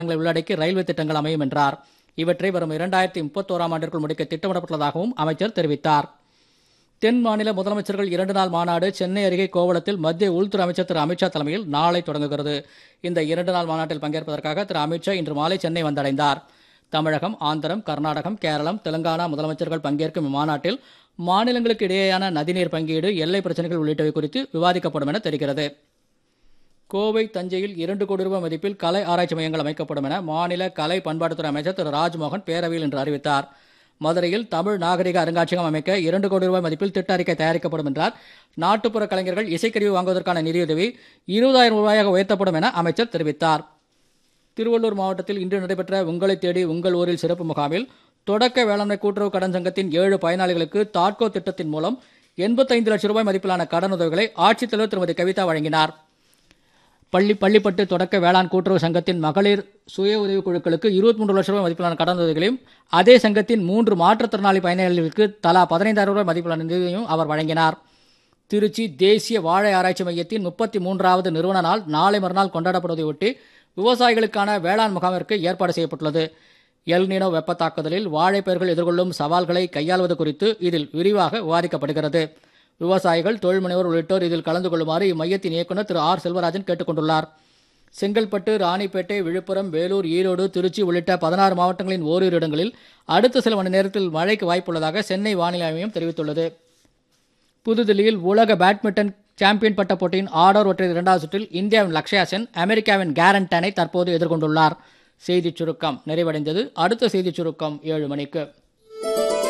திட்டங்களை உள்ளடக்கி ரயில்வே திட்டங்கள் அமையும் என்றார் இவற்றை வரும் இரண்டாயிரத்தி முப்பத்தோராம் ஆண்டிற்குள் முடிக்க திட்டமிடப்பட்டுள்ளதாகவும் அமைச்சர் தெரிவித்தார் தென் மாநில முதலமைச்சர்கள் இரண்டு நாள் மாநாடு சென்னை அருகே கோவளத்தில் மத்திய உள்துறை அமைச்சர் திரு அமித்ஷா தலைமையில் நாளை தொடங்குகிறது இந்த இரண்டு நாள் மாநாட்டில் பங்கேற்பதற்காக திரு அமித்ஷா இன்று மாலை சென்னை வந்தடைந்தார் தமிழகம் ஆந்திரம் கர்நாடகம் கேரளம் தெலுங்கானா முதலமைச்சர்கள் பங்கேற்கும் இம்மாநாட்டில் மாநிலங்களுக்கு இடையேயான நதிநீர் பங்கீடு எல்லை பிரச்சனைகள் உள்ளிட்டவை குறித்து விவாதிக்கப்படும் என தெரிகிறது கோவை தஞ்சையில் இரண்டு கோடி ரூபாய் மதிப்பில் கலை ஆராய்ச்சி மையங்கள் அமைக்கப்படும் என மாநில கலை பண்பாட்டுத்துறை அமைச்சர் திரு ராஜ்மோகன் பேரவையில் இன்று அறிவித்தார் மதுரையில் தமிழ் நாகரிக அருங்காட்சியகம் அமைக்க இரண்டு கோடி ரூபாய் மதிப்பில் திட்ட அறிக்கை தயாரிக்கப்படும் என்றார் நாட்டுப்புற கலைஞர்கள் இசைக்கருவி வாங்குவதற்கான நிதியுதவி இருபதாயிரம் ரூபாயாக உயர்த்தப்படும் என அமைச்சர் தெரிவித்தார் திருவள்ளூர் மாவட்டத்தில் இன்று நடைபெற்ற உங்களை தேடி உங்கள் ஊரில் சிறப்பு முகாமில் தொடக்க வேளாண்மை கூட்டுறவு கடன் சங்கத்தின் ஏழு பயனாளிகளுக்கு தாட்கோ திட்டத்தின் மூலம் எண்பத்தைந்து லட்சம் ரூபாய் மதிப்பிலான கடனுதவிகளை ஆட்சித்தலைவர் திருமதி கவிதா வழங்கினார் பள்ளி பள்ளிப்பட்டு தொடக்க வேளாண் கூட்டுறவு சங்கத்தின் மகளிர் சுய உதவிக் குழுக்களுக்கு இருபத்தி மூன்று லட்சம் ரூபாய் மதிப்பிலான கடனுதவிகளையும் அதே சங்கத்தின் மூன்று மாற்றுத்திறனாளி பயனாளிகளுக்கு தலா பதினைந்தாயிரம் ரூபாய் மதிப்பிலான நிதியையும் அவர் வழங்கினார் திருச்சி தேசிய வாழை ஆராய்ச்சி மையத்தின் முப்பத்தி மூன்றாவது நிறுவன நாள் நாளை மறுநாள் கொண்டாடப்படுவதையொட்டி விவசாயிகளுக்கான வேளாண் முகாமிற்கு ஏற்பாடு செய்யப்பட்டுள்ளது எல்னினோ வெப்ப தாக்குதலில் வாழைப்பயிர்கள் எதிர்கொள்ளும் சவால்களை கையாள்வது குறித்து இதில் விரிவாக விவாதிக்கப்படுகிறது விவசாயிகள் தொழில் முனைவோர் உள்ளிட்டோர் இதில் கலந்து கொள்ளுமாறு இம்மையத்தின் இயக்குநர் திரு ஆர் செல்வராஜன் கேட்டுக் கொண்டுள்ளார் செங்கல்பட்டு ராணிப்பேட்டை விழுப்புரம் வேலூர் ஈரோடு திருச்சி உள்ளிட்ட பதினாறு மாவட்டங்களின் ஓரிரு இடங்களில் அடுத்த சில மணி நேரத்தில் மழைக்கு வாய்ப்புள்ளதாக சென்னை வானிலை ஆய்வு தெரிவித்துள்ளது புதுதில்லியில் உலக பேட்மிண்டன் சாம்பியன் பட்ட போட்டியின் ஆடவர் ஒற்றையர் இரண்டாவது சுற்றில் இந்தியாவின் லக்ஷயா சென் அமெரிக்காவின் கேரண்டனை தற்போது எதிர்கொண்டுள்ளார் செய்திச் சுருக்கம் நிறைவடைந்தது அடுத்த செய்திச் சுருக்கம் ஏழு மணிக்கு